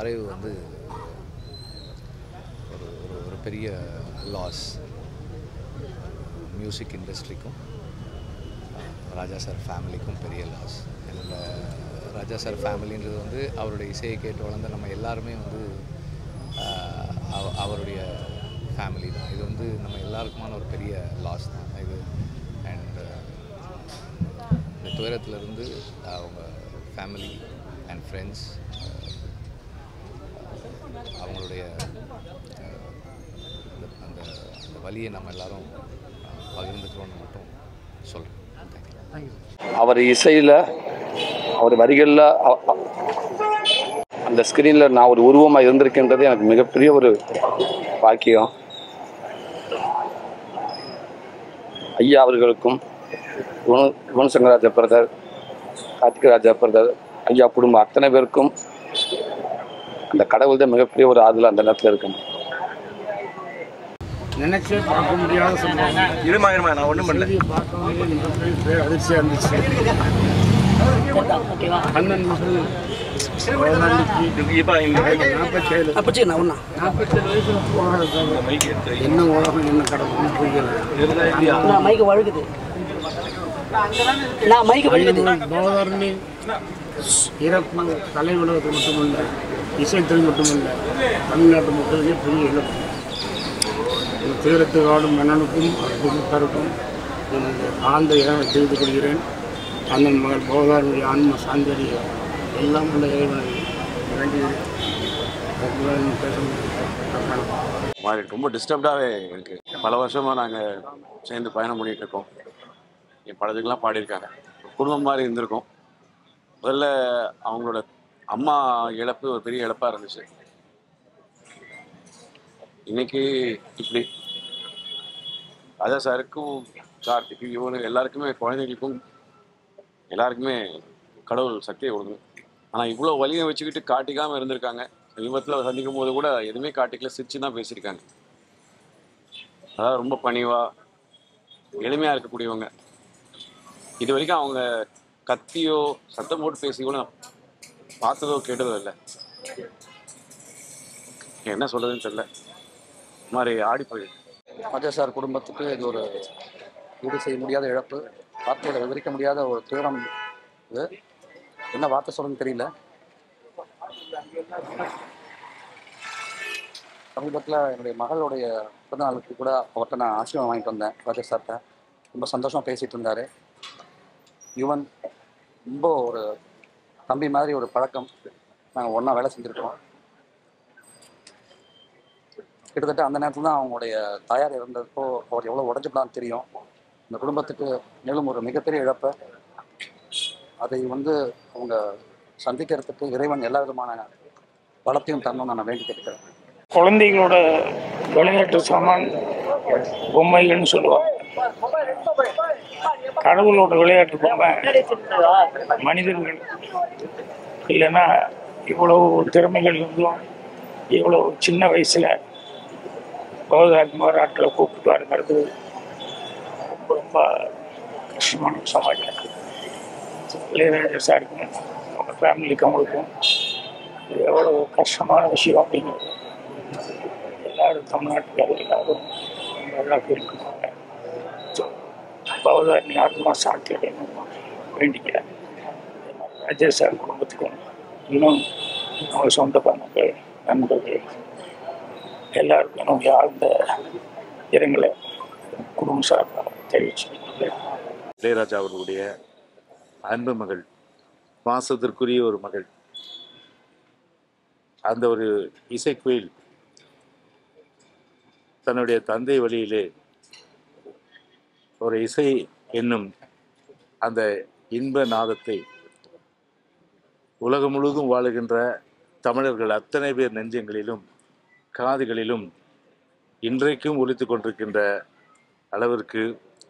மறைவு வந்து ஒரு ஒரு ஒரு பெரிய லாஸ் மியூசிக் இண்டஸ்ட்ரிக்கும் ராஜா சார் ஃபேமிலிக்கும் பெரிய லாஸ் அண்ட் ராஜா சார் ஃபேமிலின்றது வந்து அவருடைய இசையை கேட்டு வளர்ந்த நம்ம எல்லாருமே வந்து ஆஹ், அவ- அவருடைய ஃபேமிலி தான் இது வந்து நம்ம எல்லாருக்குமான ஒரு பெரிய லாஸ் தான் இது அண்ட் இந்த துயரத்துலேருந்து அவங்க ஃபேமிலி அண்ட் ஃப்ரெண்ட்ஸ் அவங்களுடைய அஹ், அந்த அந்த அந்த வழியை நம்ம எல்லாரும் அஹ், பகிர்ந்துக்கிறோம்னு மட்டும் சொல்கிறேன் தேங்க்யூ அவர் இசையில் அவர் வரிகளில் அந்த ஸ்க்ரீனில் நான் ஒரு உருவமாக இருந்திருக்கின்றது எனக்கு மிகப்பெரிய ஒரு பாக்கியம் ஐயா அவர்களுக்கும் குண குணசங்கராஜ பிரதர் கார்த்திகராஜா பிரதர் ஐயா குடும்பம் அத்தனை பேருக்கும் அந்த கடவுள் தான் மிகப்பெரிய ஒரு ஆதல் அந்த நேரத்தில் இருக்குங்க நினைச்சே பார்க்க முடியாத சம்பவம் இருமா இருமா நான் ஒன்றும் பண்ணல செய்தியை பார்க்கும்போது மிகப்பெரிய பேர் அதிர்ச்சியாக இருந்துச்சு அண்ணன் மகள் குழந்தைக்கு இப்போ இந்த நாற்பத்தேழு அப்பச்சி நான் ஒன்றா நாற்பத்தேழு வயசுல போகிறதுக்காக மைக் எடுத்து என்ன உலகம் என்ன கடவுள்னு புரியல நான் மைக்கு வழுகுது நான் மைக்கு வழுகுது பவதரணி இறப்பு கலை உலகத்துக்கு மட்டுமல்ல இசைத்துறை மட்டுமல்ல தமிழ்நாட்டு மக்களுக்கே பெரிய இழப்பு இந்த துயரத்து வாடும் மன்னனுக்கும் அவர் குடும்பத்தாருக்கும் எனது ஆழ்ந்த இரவை தெரிவித்துக் கொள்கிறேன் அண்ணன் மகள் பவதாரனுடைய ஆன்ம சாந்தரிய எல்லாம் உள்ள இறைவனை வேண்டி அதுக்குள்ள பேச முடியும் மாதிரி ரொம்ப டிஸ்டர்ப்டாகவே இருக்குது பல வருஷமாக நாங்கள் சேர்ந்து பயணம் பண்ணிகிட்டு இருக்கோம் என் படத்துக்கெல்லாம் பாடியிருக்காங்க குடும்பம் மாதிரி இருந்திருக்கோம் முதல்ல அவங்களோட அம்மா இழப்பு ஒரு பெரிய இழப்பாக இருந்துச்சு இன்னைக்கு இப்படி ராஜா சாருக்கும் கார்த்திக் இவனு எல்லாருக்குமே குழந்தைகளுக்கும் எல்லாருக்குமே கடவுள் சக்தியை கொடுக்கணும் ஆனால் இவ்வளோ வலியை வச்சுக்கிட்டு காட்டிக்காமல் இருந்திருக்காங்க சமீபத்தில் சந்திக்கும் போது கூட எதுவுமே காட்டிக்கல சிரிச்சு தான் பேசியிருக்காங்க அதாவது ரொம்ப பணிவாக எளிமையாக இருக்கக்கூடியவங்க இது வரைக்கும் அவங்க கத்தியோ சத்தம் போட்டு பேசி கூட நான் பார்த்ததோ கேட்டதோ இல்லை என்ன சொல்றதுன்னு தெரியல இந்த மாதிரி ஆடி போயிடுது ராஜா சார் குடும்பத்துக்கு இது ஒரு ஈடு செய்ய முடியாத இழப்பு வார்த்தையில் விவரிக்க முடியாத ஒரு துயரம் இது என்ன வார்த்தை சொல்லணும்னு தெரியல சமீபத்தில் என்னுடைய மகளுடைய பிறந்த நாளுக்கு கூட அவர்கிட்ட நான் ஆசீர்வாதம் வாங்கிட்டு வந்தேன் ராஜா சார்கிட்ட ரொம்ப சந்தோஷமாக பேசிகிட்டு இருந்தார் யுவன் ரொம்ப ஒரு தம்பி மாதிரி ஒரு பழக்கம் நாங்கள் ஒன்றா வேலை செஞ்சுருக்கோம் கிட்டத்தட்ட அந்த நேரத்தில் தான் அவங்களுடைய தாயார் இறந்தப்போ அவர் எவ்வளோ உடஞ்சுப்படான்னு தெரியும் இந்த குடும்பத்துக்கு மேலும் ஒரு மிகப்பெரிய இழப்பை அதை வந்து அவங்க சந்திக்கிறதுக்கு இறைவன் எல்லா விதமான பலத்தையும் தரணும்னு நான் வேண்டி கேட்டுக்கிறேன் குழந்தைகளோட விளையாட்டு சாமான் பொம்மைகள்னு சொல்லுவாங்க கடவுளோட விளையாட்டு பொம்மை மனிதர்கள் இல்லைன்னா இவ்வளவு திறமைகள் இருந்தும் இவ்வளவு சின்ன வயசுல பௌதாத்மார் ஆட்களை கூப்பிட்டு வரங்கிறது ரொம்ப ரொம்ப கஷ்டமான சமாஜம் இளையராஜா சாருக்கும் அவங்க ஃபேமிலிக்கு அவங்களுக்கும் இது எவ்வளோ கஷ்டமான விஷயம் அப்படிங்கிறது எல்லாரும் தமிழ்நாட்டுக்காரர் எல்லாரும் நல்லா ஃபீல் பண்ணுவாங்க ஸோ பவதாரணி ஆத்மா சாந்தி அடையணும் வேண்டிக்கிறேன் ராஜா சார் குடும்பத்துக்கும் இன்னும் அவங்க சொந்த பந்தங்கள் நண்பர்கள் எல்லாருக்கும் என்னுடைய ஆழ்ந்த இரங்கலை குடும்ப சார்பாக தெரிவிச்சுக்கிறேன் இளையராஜா அவர்களுடைய அன்பு மகள் பாசத்திற்குரிய ஒரு மகள் அந்த ஒரு இசைக்குயில் தன்னுடைய தந்தை வழியிலே ஒரு இசை என்னும் அந்த இன்ப நாதத்தை உலகம் முழுவதும் வாழுகின்ற தமிழர்கள் அத்தனை பேர் நெஞ்சங்களிலும் காதுகளிலும் இன்றைக்கும் ஒலித்து கொண்டிருக்கின்ற அளவிற்கு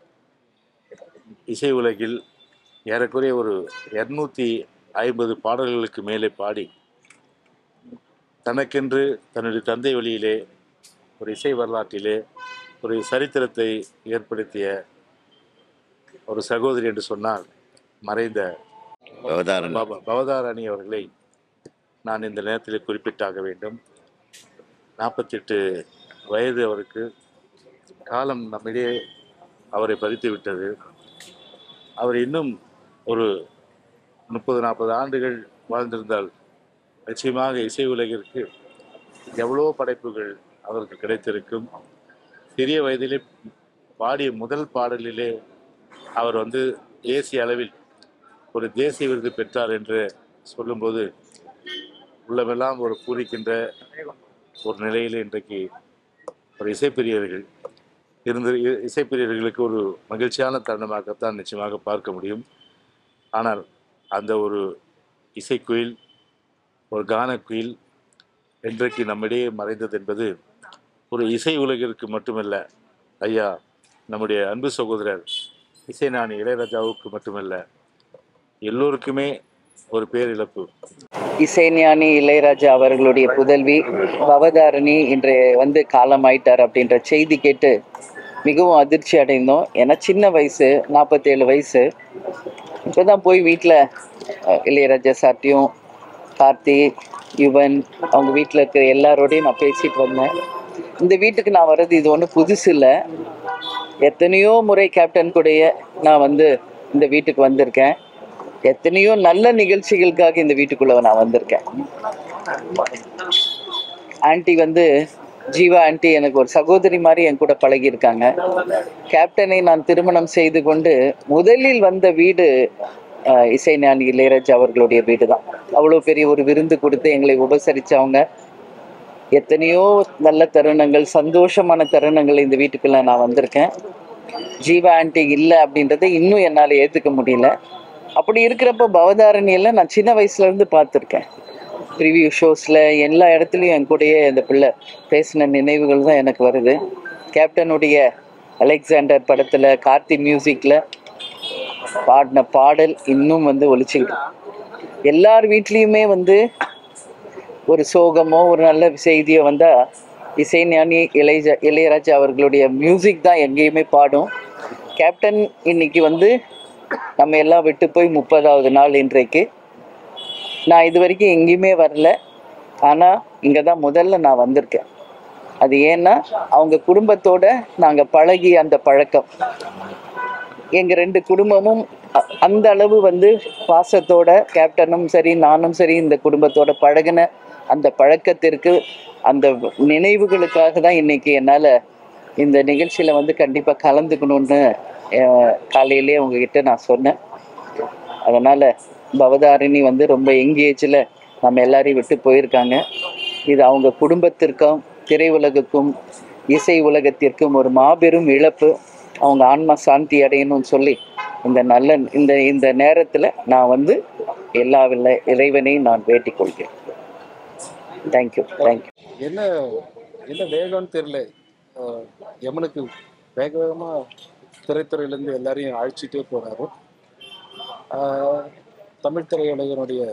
இசை உலகில் ஏறக்குறைய ஒரு இரநூத்தி ஐம்பது பாடல்களுக்கு மேலே பாடி தனக்கென்று தன்னுடைய தந்தை வழியிலே ஒரு இசை வரலாற்றிலே ஒரு சரித்திரத்தை ஏற்படுத்திய ஒரு சகோதரி என்று சொன்னால் மறைந்த அவதாரம் பவ- பவதாரணி அவர்களை நான் இந்த நேரத்தில் குறிப்பிட்டாக வேண்டும் நாற்பத்தெட்டு வயது அவருக்கு காலம் நம்மிடையே அவரை பறித்து விட்டது அவர் இன்னும் ஒரு முப்பது நாற்பது ஆண்டுகள் வாழ்ந்திருந்தால் நிச்சயமாக இசை உலகிற்கு எவ்வளோ படைப்புகள் அவருக்கு கிடைத்திருக்கும் சிறிய வயதிலே பாடிய முதல் பாடலிலே அவர் வந்து தேசிய அளவில் ஒரு தேசிய விருது பெற்றார் என்று சொல்லும்போது உள்ளமெல்லாம் ஒரு பூரிக்கின்ற ஒரு நிலையில் இன்றைக்கு ஒரு இசைப்பிரியர்கள் இருந்த இ- இசைப்பிரியர்களுக்கு ஒரு மகிழ்ச்சியான தருணமாகத்தான் நிச்சயமாக பார்க்க முடியும் ஆனால் அந்த ஒரு இசைக்குயில் ஒரு கானக்குயில் இன்றைக்கு நம்மிடையே மறைந்தது என்பது ஒரு இசை உலகிற்கு மட்டுமல்ல ஐயா நம்முடைய அன்பு சகோதரர் இசைஞானி இளையராஜாவுக்கு மட்டுமல்ல எல்லோருக்குமே ஒரு பேரிழப்பு இசைஞானி இளையராஜா அவர்களுடைய புதல்வி பவதாரணி இன்று வந்து காலமாயிட்டார் அப்படின்ற செய்தி கேட்டு மிகவும் அதிர்ச்சி அடைந்தோம் ஏன்னா சின்ன வயசு நாற்பத்தேழு வயசு இப்போ தான் போய் வீட்டில் இளையராஜா சார்ட்டையும் கார்த்தி யுவன் அவங்க வீட்டில் இருக்கிற எல்லாரோடையும் நான் பேசிட்டு வந்தேன் இந்த வீட்டுக்கு நான் வர்றது இது ஒன்றும் புதுசு இல்லை எத்தனையோ முறை கேப்டன் கூடயே நான் வந்து இந்த வீட்டுக்கு வந்திருக்கேன் எத்தனையோ நல்ல நிகழ்ச்சிகளுக்காக இந்த வீட்டுக்குள்ள நான் வந்திருக்கேன் ஆன்ட்டி வந்து ஜீவா ஆன்ட்டி எனக்கு ஒரு சகோதரி மாதிரி என் கூட பழகியிருக்காங்க கேப்டனை நான் திருமணம் செய்து கொண்டு முதலில் வந்த வீடு அஹ், இசைஞானி இளையராஜா அவர்களுடைய வீடு தான் அவ்வளோ பெரிய ஒரு விருந்து கொடுத்து எங்களை உபசரிச்சவங்க எத்தனையோ நல்ல தருணங்கள் சந்தோஷமான தருணங்கள் இந்த வீட்டுக்குள்ள நான் வந்திருக்கேன் ஜீவா ஆன்ட்டி இல்லை அப்படின்றத இன்னும் என்னால் ஏற்றுக்க முடியல அப்படி இருக்கிறப்ப பவதாரணியில் நான் சின்ன வயசுல இருந்து பார்த்துருக்கேன் ப்ரிவியூ ஷோஸில் எல்லா இடத்துலையும் என் கூடயே இந்த பிள்ளை பேசின நினைவுகள் தான் எனக்கு வருது கேப்டனுடைய அலெக்சாண்டர் படத்தில் கார்த்தி மியூசிக்கில் பாடின பாடல் இன்னும் வந்து ஒலிச்சுக்கிட்டு இருக்கு. எல்லார் வீட்லேயுமே வந்து ஒரு சோகமோ ஒரு நல்ல செய்தியோ வந்தால் இசைஞானி இளையராஜா இளையராஜா அவர்களுடைய மியூசிக் தான் எங்கேயுமே பாடும் கேப்டன் இன்னைக்கு வந்து நம்ம எல்லாம் விட்டு போய் முப்பதாவது நாள் இன்றைக்கு நான் இது வரைக்கும் எங்கேயுமே வரல ஆனால் இங்கே தான் முதல்ல நான் வந்திருக்கேன் அது ஏன்னா அவங்க குடும்பத்தோட நாங்கள் பழகி அந்த பழக்கம் எங்கள் ரெண்டு குடும்பமும் அ- அந்த அளவு வந்து பாசத்தோட கேப்டனும் சரி நானும் சரி இந்த குடும்பத்தோட பழகின அந்த பழக்கத்திற்கு அந்த நினைவுகளுக்காக தான் இன்னைக்கு என்னால் இந்த நிகழ்ச்சியில் வந்து கண்டிப்பாக கலந்துக்கணும்னு அஹ், காலையிலே உங்ககிட்ட நான் சொன்னேன் அதனால் பவதாரிணி வந்து ரொம்ப எங்கேஜில் நம்ம எல்லாரையும் விட்டு போயிருக்காங்க இது அவங்க குடும்பத்திற்கும் திரையுலகுக்கும் இசை உலகத்திற்கும் ஒரு மாபெரும் இழப்பு அவங்க ஆன்மா சாந்தி அடையணும்னு சொல்லி இந்த நல்ல இந்த இந்த நேரத்தில் நான் வந்து எல்லா வில்ல இறைவனையும் நான் வேண்டிக் கொள்கிறேன் தேங்க்யூ தேங்க்யூ என்ன என்ன வேகம்னு தெரியல அஹ் யமனுக்கு வேக வேகமாக திரைத்துறையிலேருந்து எல்லாரையும் அழைச்சிட்டே போகிறாரு தமிழ் திரையுலகனுடைய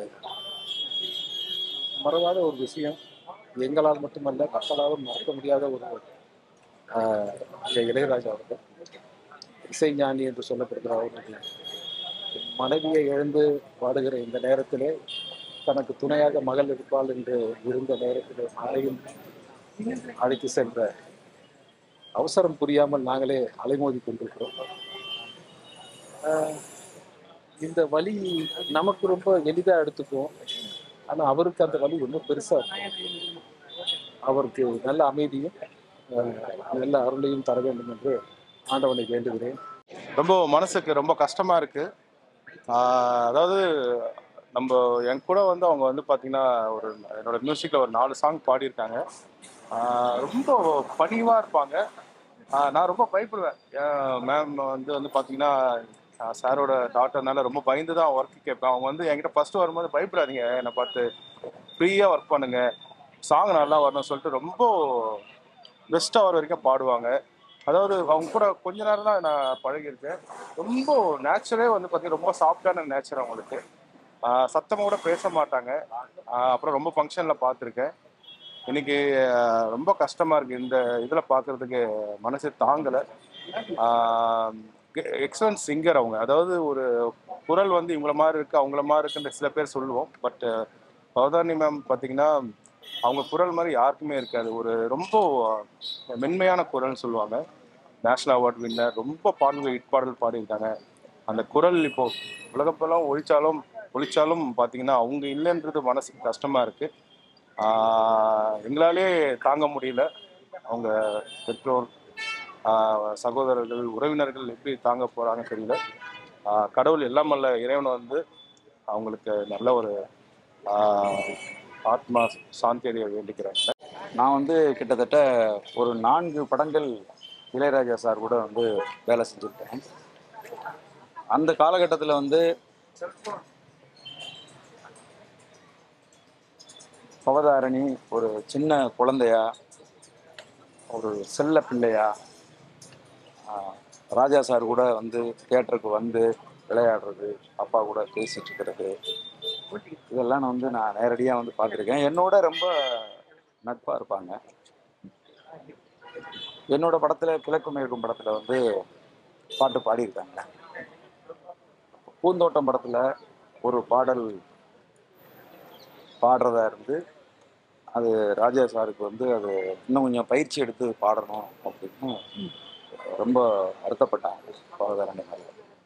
மறவாத ஒரு விஷயம் எங்களால் மட்டுமல்ல மக்களாலும் மறக்க முடியாத ஒரு ஆஹ், இந்த இளையராஜா அவர்கள் இசைஞானி என்று சொல்லப்படுகிற அவருடைய மனைவியை இழந்து வாடுகிற இந்த நேரத்திலே தனக்கு துணையாக மகள் இருப்பாள் என்று இருந்த நேரத்திலே மகளையும் அழைத்து சென்ற அவசரம் புரியாமல் நாங்களே அலைமோதி கொண்டிருக்கிறோம் ஆஹ் இந்த வழி நமக்கு ரொம்ப எளிதாக எடுத்துக்குவோம் ஆனால் அவருக்கு அந்த வழி ரொம்ப பெருசாக இருக்கும் அவருக்கு நல்ல அமைதியும் ஆஹ் நல்ல அருளையும் தர வேண்டும் என்று ஆண்டவனை வேண்டுகிறேன் ரொம்ப மனசுக்கு ரொம்ப கஷ்டமா இருக்கு ஆஹ் அதாவது நம்ம என் கூட வந்து அவங்க வந்து பார்த்தீங்கன்னா ஒரு என்னோட மியூசிக்கில் ஒரு நாலு சாங் பாடியிருக்காங்க ஆஹ் ரொம்ப பணிவாக இருப்பாங்க ஆஹ் நான் ரொம்ப பயப்படுவேன் மேம் வந்து வந்து பார்த்தீங்கன்னா சாரோட டாக்டர்னால ரொம்ப பயந்து தான் ஒர்க் கேட்பேன் அவங்க வந்து என்கிட்ட ஃபர்ஸ்ட் வரும்போது பயப்படாதீங்க என்னை பார்த்து ஃப்ரீயாக ஒர்க் பண்ணுங்க சாங் நல்லா வரணும்னு சொல்லிட்டு ரொம்ப பெஸ்ட்டாக வர வரைக்கும் பாடுவாங்க அதாவது அவங்க கூட கொஞ்ச நேரம் தான் நான் பழகியிருக்கேன் ரொம்ப நேச்சரே வந்து பார்த்தீங்கன்னா ரொம்ப சாஃப்டான நேச்சர் அவங்களுக்கு ஆஹ் சத்தமா கூட பேச மாட்டாங்க ஆஹ் அப்புறம் ரொம்ப ஃபங்க்ஷனில் பார்த்துருக்கேன் இன்னைக்கு ஆஹ் ரொம்ப கஷ்டமா இருக்கு இந்த இதில் பார்க்கறதுக்கு மனசு தாங்கலை எக்ஸலன்ட் சிங்கர் அவங்க அதாவது ஒரு குரல் வந்து இவங்கள மாதிரி இருக்கு அவங்கள மாதிரி இருக்குன்ற சில பேர் சொல்லுவோம் பட் பவதாரணி மேம் பார்த்தீங்கன்னா அவங்க குரல் மாதிரி யாருக்குமே இருக்காது ஒரு ரொம்ப மென்மையான குரல்னு சொல்லுவாங்க நேஷ்னல் அவார்ட் வின்னர் ரொம்ப பாடல்கள் ஹிட் பாடல் பாடியிருக்காங்க அந்த குரல் இப்போ உலகப்பெல்லாம் ஒழிச்சாலும் ஒழிச்சாலும் பார்த்தீங்கன்னா அவங்க இல்லைன்றது மனசுக்கு கஷ்டமா இருக்கு ஆஹ் எங்களாலே தாங்க முடியல அவங்க பெற்றோர் ஆஹ் சகோதரர்கள் உறவினர்கள் எப்படி தாங்க போறாங்கன்னு தெரியல ஆஹ் கடவுள் எல்லாம் வல்ல இறைவனை வந்து அவங்களுக்கு நல்ல ஒரு ஆஹ் ஆத்மா சாந்தி அடைய வேண்டிக்கிறேன் நான் வந்து கிட்டத்தட்ட ஒரு நான்கு படங்கள் இளையராஜா சார் கூட வந்து வேலை செஞ்சுருக்கேன் அந்த காலகட்டத்தில் வந்து பவதாரணி ஒரு சின்ன குழந்தையா ஒரு செல்ல பிள்ளையா ஆஹ், ராஜா சார் கூட வந்து தியேட்டருக்கு வந்து விளையாடுறது அப்பா கூட பேசிட்டு இருக்கிறது இதெல்லாம் நான் வந்து நான் நேரடியாக வந்து பார்த்துருக்கேன் என்னோட ரொம்ப நட்பாக இருப்பாங்க என்னோட படத்தில் கிழக்கு மேற்கும் படத்தில் வந்து பாட்டு பாடியிருக்காங்க பூந்தோட்டம் படத்தில் ஒரு பாடல் பாடுறதா இருந்து அது ராஜா சாருக்கு வந்து அது இன்னும் கொஞ்சம் பயிற்சி எடுத்து பாடணும் அப்படின்னு ரொம்ப வருத்தப்பட்டாங்க பாவதாரணி மேல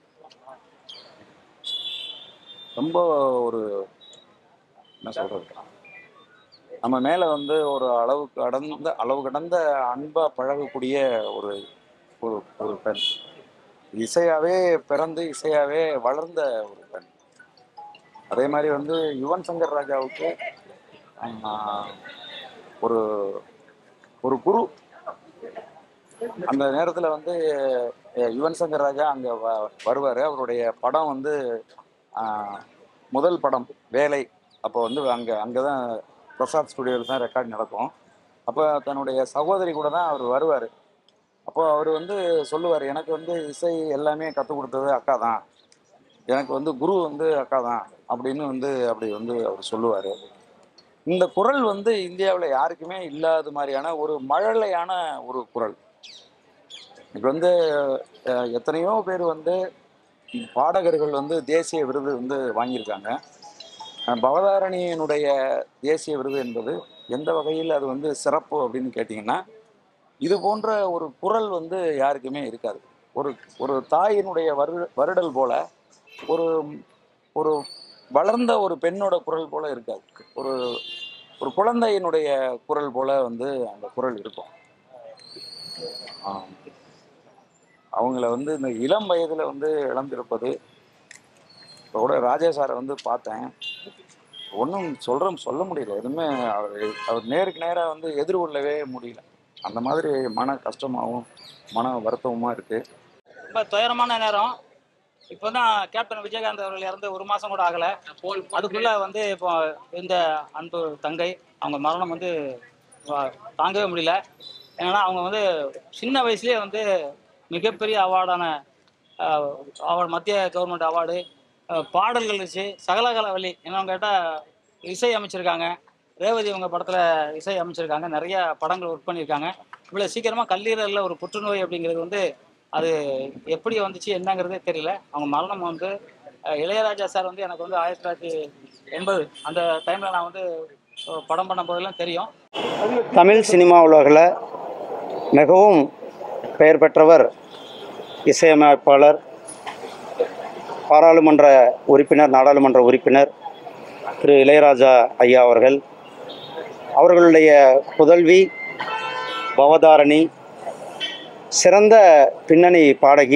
ரொம்ப ஒரு என்ன சொல்றது நம்ம மேல வந்து ஒரு அளவு கடந்த அளவு கடந்த அன்பா பழகக்கூடிய ஒரு ஒரு ஒரு பெண் இசையாவே பிறந்து இசையாவே வளர்ந்த ஒரு பெண் அதே மாதிரி வந்து யுவன் சங்கர் ராஜாவுக்கு ஆஹ், ஒரு ஒரு குரு அந்த நேரத்துல வந்து அஹ், யுவன் சங்கர் ராஜா அங்க வ- வருவாரு அவருடைய படம் வந்து ஆஹ், முதல் படம் வேலை அப்போ வந்து அங்க அங்கதான் பிரசாத் ஸ்டுடியோவில் தான் ரெக்கார்ட் நடக்கும் அப்போ தன்னுடைய சகோதரி கூட தான் அவர் வருவார் அப்போ அவர் வந்து சொல்லுவார் எனக்கு வந்து இசை எல்லாமே கற்றுக் கொடுத்தது அக்கா தான் எனக்கு வந்து குரு வந்து அக்கா தான் அப்படின்னு வந்து அப்படி வந்து அவர் சொல்லுவார் இந்த குரல் வந்து இந்தியாவில் யாருக்குமே இல்லாத மாதிரியான ஒரு மழலையான ஒரு குரல் இப்போ வந்து அஹ், எத்தனையோ பேர் வந்து பாடகர்கள் வந்து தேசிய விருது வந்து வாங்கியிருக்காங்க அஹ், பவதாரணியினுடைய தேசிய விருது என்பது எந்த வகையில் அது வந்து சிறப்பு அப்படின்னு கேட்டிங்கன்னா இது போன்ற ஒரு குரல் வந்து யாருக்குமே இருக்காது ஒரு ஒரு தாயினுடைய வரு வருடல் போல ஒரு ஒரு வளர்ந்த ஒரு பெண்ணோட குரல் போல இருக்காது ஒரு ஒரு குழந்தையினுடைய குரல் போல வந்து அந்த குரல் இருக்கும் ஆம். அவங்கள வந்து இந்த இளம் வயதுல வந்து இழந்திருப்பது இப்போ கூட ராஜா சாரை வந்து பார்த்தேன் ஒன்றும் சொல்ற சொல்ல முடியல எதுவுமே அவர் அவர் நேருக்கு நேராக வந்து எதிர்கொள்ளவே முடியல அந்த மாதிரி மன கஷ்டமாகவும் மன வருத்தமுமா இருக்கு ரொம்ப துயரமான நேரம் இப்போ தான் கேப்டன் விஜயகாந்த் அவர்கள் இறந்து ஒரு மாதம் கூட ஆகலை அதுக்குள்ளே வந்து இப்போ இந்த அன்பு தங்கை அவங்க மரணம் வந்து வ- தாங்கவே முடியல ஏன்னா அவங்க வந்து சின்ன வயசுலேயே வந்து மிகப்பெரிய அவார்டான அவார்டு மத்திய கவர்மெண்ட் அவார்டு பாடல்கள் இருந்துச்சு சகலகலவல்லி என்னன்னு கேட்டால் இசை அமைச்சிருக்காங்க ரேவதி அவங்க படத்தில் இசை அமைச்சிருக்காங்க நிறைய படங்கள் ஒர்க் பண்ணியிருக்காங்க இவ்வளோ சீக்கிரமாக கல்லீரலில் ஒரு புற்றுநோய் அப்படிங்கிறது வந்து அது எப்படி வந்துச்சு என்னங்கிறதே தெரியல அவங்க மரணம் வந்து அஹ், இளையராஜா சார் வந்து எனக்கு வந்து ஆயிரத்தி தொள்ளாயிரத்தி எண்பது அந்த டைமில் நான் வந்து அஹ், படம் பண்ண போதெல்லாம் தெரியும் தமிழ் சினிமா உலகில் மிகவும் பெயர் பெற்றவர் இசையமைப்பாளர் பாராளுமன்ற உறுப்பினர் நாடாளுமன்ற உறுப்பினர் திரு இளையராஜா ஐயா அவர்கள் அவர்களுடைய புதல்வி பவதாரணி சிறந்த பின்னணி பாடகி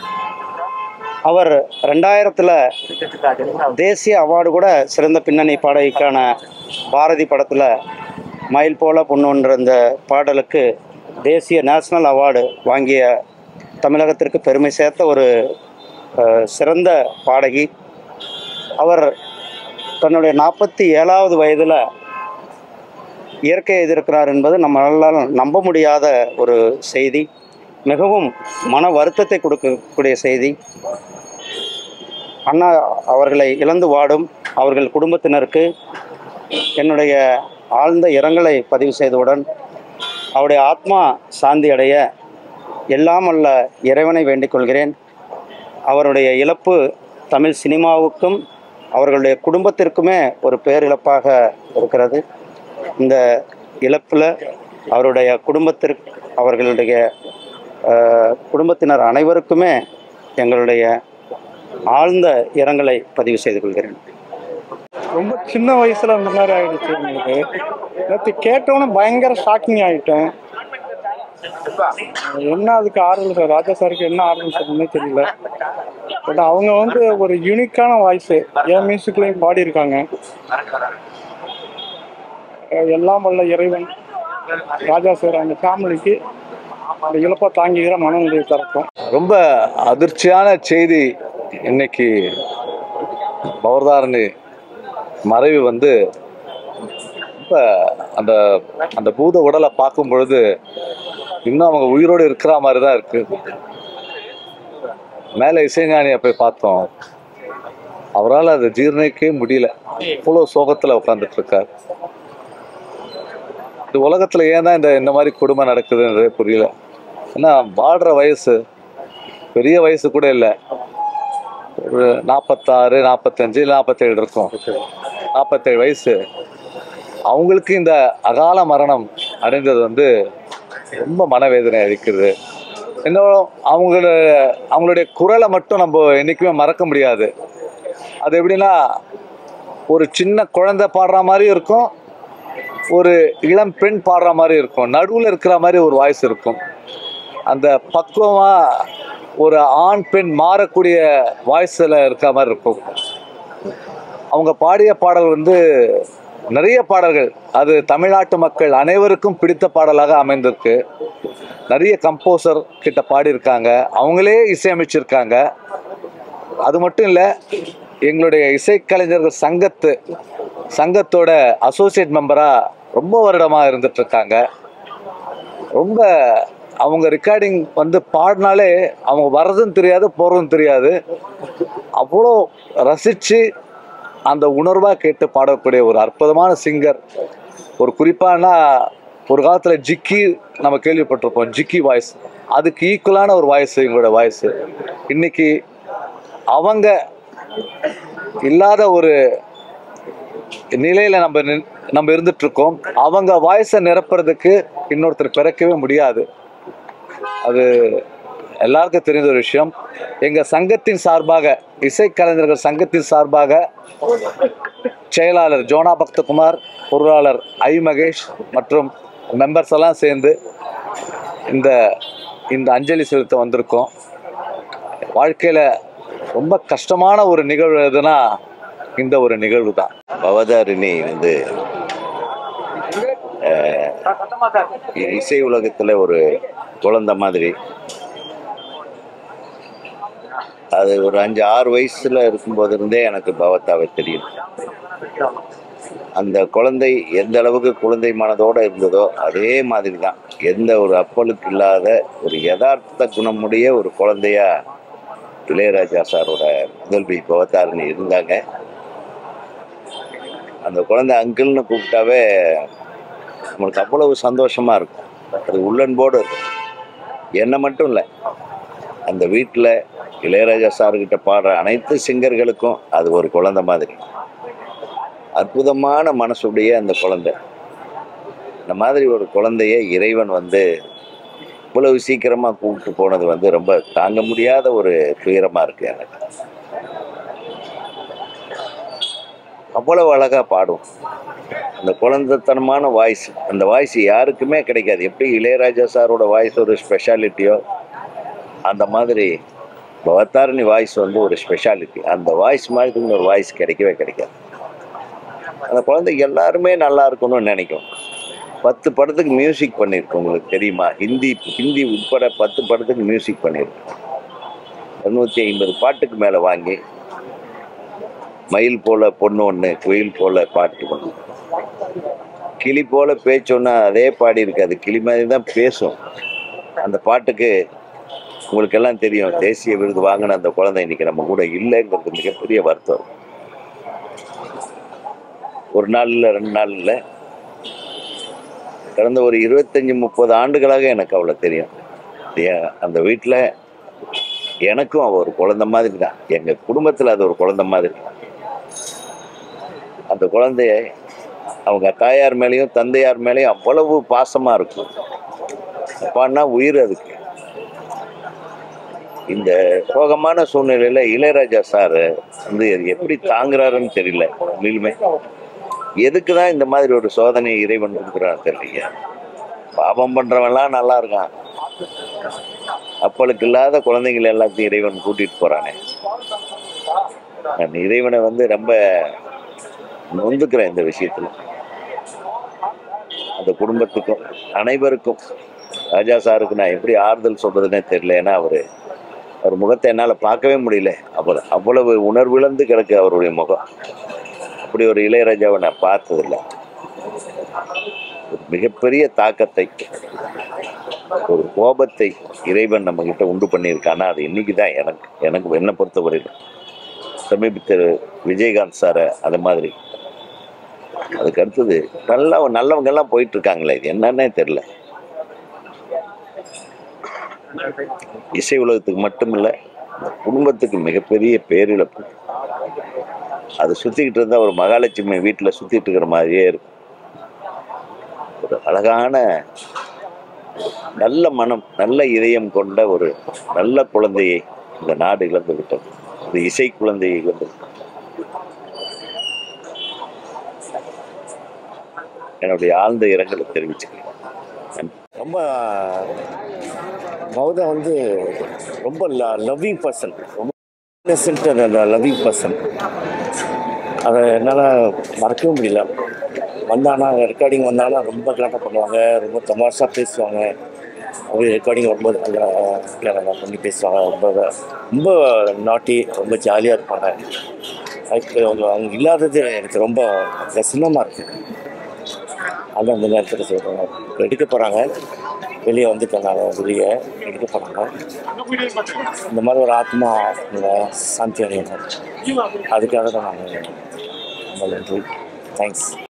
அவர் ரெண்டாயிரத்தில் தேசிய அவார்டு கூட சிறந்த பின்னணி பாடகிக்கான பாரதி படத்தில் மயில் போல பொண்ணுன்ற இந்த பாடலுக்கு தேசிய நேஷனல் அவார்டு வாங்கிய தமிழகத்திற்கு பெருமை சேர்த்த ஒரு அஹ், சிறந்த பாடகி அவர் தன்னுடைய நாற்பத்தி ஏழாவது வயதில் இயற்கை எதிர்க்கிறார் என்பது நம்மளால் நம்ப முடியாத ஒரு செய்தி மிகவும் மன வருத்தத்தை கொடுக்கக்கூடிய செய்தி அண்ணா அவர்களை இழந்து வாடும் அவர்கள் குடும்பத்தினருக்கு என்னுடைய ஆழ்ந்த இரங்கலை பதிவு செய்தவுடன் அவருடைய ஆத்மா சாந்தி அடைய எல்லாம் அல்ல இறைவனை வேண்டிக் கொள்கிறேன் அவருடைய இழப்பு தமிழ் சினிமாவுக்கும் அவர்களுடைய குடும்பத்திற்குமே ஒரு பேரிழப்பாக இருக்கிறது இந்த இழப்பில் அவருடைய குடும்பத்திற்கு அவர்களுடைய அஹ், குடும்பத்தினர் அனைவருக்குமே எங்களுடைய ஆழ்ந்த இரங்கலை பதிவு செய்து கொள்கிறேன் ரொம்ப சின்ன வயசுல அந்த மாதிரி ஆயிடுச்சு எங்களுக்கு நேற்று கேட்டோன்னே பயங்கர ஷாக்கிங் ஆயிட்டேன் என்ன அதுக்கு ஆறுதல் சார் ராஜா சாருக்கு என்ன ஆறுதல் சொல்றதுனே தெரியல பட் அவங்க வந்து ஒரு யூனிக்கான வாய்ஸ் என் மியூசிக்லையும் பாடியிருக்காங்க அஹ் எல்லாம் வல்ல இறைவன் ராஜா சார் அந்த ஃபேமிலிக்கு அந்த இழப்பை தாங்கிக்கிற மனநிலையை தரட்டும் ரொம்ப அதிர்ச்சியான செய்தி இன்னைக்கு பவர்தாரணி மறைவு வந்து ரொம்ப அந்த அந்த பூத உடலை பார்க்கும் பொழுது இன்னும் அவங்க உயிரோடு இருக்கிற மாதிரி தான் இருக்கு மேலே இசைஞானியை போய் பார்த்தோம் அவரால் அதை ஜீர்ணிக்கவே முடியல இவ்வளோ சோகத்தில் உட்காந்துட்டு இருக்கார் இந்த உலகத்தில் ஏன் தான் இந்த இந்த மாதிரி கொடுமை நடக்குதுன்றது புரியல ஏன்னா வாடுற வயசு பெரிய வயசு கூட இல்லை ஒரு நாற்பத்தாறு நாற்பத்தஞ்சு நாற்பத்தேழு இருக்கும் நாற்பத்தேழு வயசு அவங்களுக்கு இந்த அகால மரணம் அடைந்தது வந்து ரொம்ப மனவேதனை அளிக்கிறது இன்னும் அவங்களோட அவங்களுடைய குரலை மட்டும் நம்ம என்றைக்குமே மறக்க முடியாது அது எப்படின்னா ஒரு சின்ன குழந்தை பாடுற மாதிரி இருக்கும் ஒரு இளம் பெண் பாடுற மாதிரி இருக்கும் நடுவில் இருக்கிற மாதிரி ஒரு வாய்ஸ் இருக்கும் அந்த பக்குவமாக ஒரு ஆண் பெண் மாறக்கூடிய வாய்ஸில் இருக்கிற மாதிரி இருக்கும் அவங்க பாடிய பாடல் வந்து நிறைய பாடல்கள் அது தமிழ்நாட்டு மக்கள் அனைவருக்கும் பிடித்த பாடலாக அமைந்திருக்கு நிறைய கம்போசர் கிட்ட பாடியிருக்காங்க அவங்களே இசையமைச்சிருக்காங்க அது மட்டும் இல்லை எங்களுடைய இசைக்கலைஞர்கள் சங்கத்து சங்கத்தோட அசோசியேட் மெம்பராக ரொம்ப வருடமாக இருந்துட்டு இருக்காங்க ரொம்ப அவங்க ரெக்கார்டிங் வந்து பாடினாலே அவங்க வர்றதும் தெரியாது போகிறதும் தெரியாது அவ்வளோ ரசித்து அந்த உணர்வாக கேட்டு பாடக்கூடிய ஒரு அற்புதமான சிங்கர் ஒரு குறிப்பானா ஒரு காலத்தில் ஜிக்கி நம்ம கேள்விப்பட்டிருப்போம் ஜிக்கி வாய்ஸ் அதுக்கு ஈக்குவலான ஒரு வாய்ஸ் எங்களோட வாய்ஸ் இன்னைக்கு அவங்க இல்லாத ஒரு நிலையில நம்ம நின்- நம்ம இருந்துட்டு இருக்கோம் அவங்க வாய்ஸை நிரப்புறதுக்கு இன்னொருத்தர் பிறக்கவே முடியாது அது எல்லாருக்கும் தெரிந்த ஒரு விஷயம் எங்க சங்கத்தின் சார்பாக இசைக்கலைஞர்கள் சங்கத்தின் சார்பாக செயலாளர் ஜோனா பக்தகுமார் பொருளாளர் ஐ மகேஷ் மற்றும் மெம்பர்ஸ் எல்லாம் சேர்ந்து இந்த இந்த அஞ்சலி செலுத்த வந்திருக்கோம் வாழ்க்கையில் ரொம்ப கஷ்டமான ஒரு நிகழ்வு எதுனா இந்த ஒரு நிகழ்வு தான் பவதாரிணி வந்து அஹ், இசை உலகத்தில் ஒரு குழந்தை மாதிரி அது ஒரு அஞ்சு ஆறு வயசுல இருக்கும்போது இருந்தே எனக்கு பவத்தாவை தெரியும் அந்த குழந்தை எந்த அளவுக்கு குழந்தை மனதோட இருந்ததோ அதே மாதிரி தான் எந்த ஒரு அப்பலுக்கு இல்லாத ஒரு யதார்த்த குணமுடைய ஒரு குழந்தையா இளையராஜா சாரோட முதல்வி பவதாரிணி இருந்தாங்க அந்த குழந்தை அங்கிள்னு கூப்பிட்டாவே நம்மளுக்கு அவ்வளவு சந்தோஷமா இருக்கும் அது உள்ளன்போடு இருக்கும் என்ன மட்டும் இல்லை அந்த வீட்டில் இளையராஜா சார்கிட்ட பாடுற அனைத்து சிங்கர்களுக்கும் அது ஒரு குழந்தை மாதிரி அற்புதமான மனசுடைய அந்த குழந்தை இந்த மாதிரி ஒரு குழந்தைய இறைவன் வந்து இவ்வளவு சீக்கிரமா கூப்பிட்டு போனது வந்து ரொம்ப தாங்க முடியாத ஒரு துயரமா இருக்கு எனக்கு அவ்வளவு அழகா பாடும் அந்த குழந்தைத்தனமான வாய்ஸ் அந்த வாய்ஸ் யாருக்குமே கிடைக்காது எப்படி இளையராஜா சாரோட வாய்ஸ் ஒரு ஸ்பெஷாலிட்டியோ அந்த மாதிரி பவத்தாரணி வாய்ஸ் வந்து ஒரு ஸ்பெஷாலிட்டி அந்த வாய்ஸ் மாதிரி இன்னொரு வாய்ஸ் கிடைக்கவே கிடைக்காது அந்த குழந்தை எல்லாருமே நல்லா இருக்கணும்னு நினைக்கும் பத்து படத்துக்கு மியூசிக் பண்ணியிருக்கு உங்களுக்கு தெரியுமா ஹிந்தி ஹிந்தி உட்பட பத்து படத்துக்கு மியூசிக் பண்ணியிருக்கு இரநூத்தி ஐம்பது பாட்டுக்கு மேலே வாங்கி மயில் போல பொண்ணு ஒன்று குயில் போல பாட்டு ஒன்று கிளி போல பேச்சொன்னா அதே பாடி இருக்காது கிளி மாதிரி தான் பேசும் அந்த பாட்டுக்கு உங்களுக்கு எல்லாம் தெரியும் தேசிய விருது வாங்கின அந்த குழந்தை இன்னைக்கு நம்ம கூட இல்லைங்கிறது மிகப்பெரிய வருத்தம் ஒரு நாள் இல்லை ரெண்டு நாள் இல்லை கடந்த ஒரு இருபத்தஞ்சி முப்பது ஆண்டுகளாக எனக்கு அவளை தெரியும் ஏன் அந்த வீட்டில் எனக்கும் அவள் ஒரு குழந்தை மாதிரி தான் எங்கள் குடும்பத்தில் அது ஒரு குழந்தை மாதிரி அந்த குழந்தைய அவங்க தாயார் மேலேயும் தந்தையார் மேலேயும் அவ்வளவு பாசமாக இருக்கும் அப்பான்னா உயிர் அதுக்கு இந்த சோகமான சூழ்நிலையில் இளையராஜா சார் வந்து அது எப்படி தாங்குறாருன்னு தெரியல உண்மையிலுமே எதுக்கு தான் இந்த மாதிரி ஒரு சோதனையை இறைவன் கொடுக்குறான்னு தெரியல பாவம் பண்ணுறவன்லாம் நல்லா இருக்கான் அப்பளுக்கு இல்லாத குழந்தைகள் எல்லாத்தையும் இறைவன் கூட்டிட்டு போறானே நான் இறைவனை வந்து ரொம்ப நொந்துக்கிறேன் இந்த விஷயத்துல அந்த குடும்பத்துக்கும் அனைவருக்கும் ராஜா சாருக்கு நான் எப்படி ஆறுதல் சொல்றதுன்னே தெரியல ஏன்னா அவரு அவர் முகத்தை என்னால் பார்க்கவே முடியல அவ்வளவு அவ்வளவு உணர்விழந்து கிடக்கு அவருடைய முகம் அப்படி ஒரு இளையராஜாவை நான் பார்த்ததில்ல ஒரு மிகப்பெரிய தாக்கத்தை ஒரு கோபத்தை இறைவன் நம்ம கிட்ட உண்டு பண்ணியிருக்கானா அது இன்னைக்கு தான் எனக்கு எனக்கு என்னை பொறுத்தவரையில் சமீபத்தில் விஜயகாந்த் சாரை அது மாதிரி அதுக்கு அடுத்தது நல்லா நல்லவங்க எல்லாம் போயிட்டு இருக்காங்களே இது என்னன்னே தெரியல இசை உலகத்துக்கு மட்டும் இல்லை குடும்பத்துக்கு மிகப்பெரிய பேரிழப்பு அது சுத்திக்கிட்டு இருந்தா ஒரு மகாலட்சுமி வீட்டில் சுத்திட்டு இருக்கிற மாதிரியே இருக்கும் ஒரு அழகான நல்ல மனம் நல்ல இதயம் கொண்ட ஒரு நல்ல குழந்தையை இந்த நாடு இழந்து விட்டது ஒரு இசை குழந்தையை இழந்து விட்டது. என்னுடைய ஆழ்ந்த இரங்கலை தெரிவிச்சுக்கிறேன் நன்றி. ரொம்ப மௌதா வந்து ரொம்ப லவ்விங் பர்சன் ரொம்ப இன்னசென்ட் லவ்விங் பர்சன் அதை என்னால் மறக்கவே முடியல வந்தானா ரெக்கார்டிங் வந்தானா ரொம்ப கலாட்டம் பண்ணுவாங்க ரொம்ப தமாஷாக பேசுவாங்க அப்படியே ரெக்கார்டிங் வரும்போது நல்லா நல்லா பண்ணி பேசுவாங்க ரொம்ப ரொம்ப நாட்டி ரொம்ப ஜாலியாக இருப்பாங்க அதுக்கு அவங்க அவங்க இல்லாதது எனக்கு ரொம்ப ரசனமாக இருக்குது அதான் அந்த நேரத்தில் சொல்கிறாங்க இப்போ எடுக்க போகிறாங்க வெளியே வந்துட்டேன் நான் வெளியே எடுக்க போகிறாங்க இந்த மாதிரி ஒரு ஆத்மா இந்த சாந்தி அடையணும் அதுக்காக தான் நான் ரொம்ப நன்றி தேங்க்ஸ்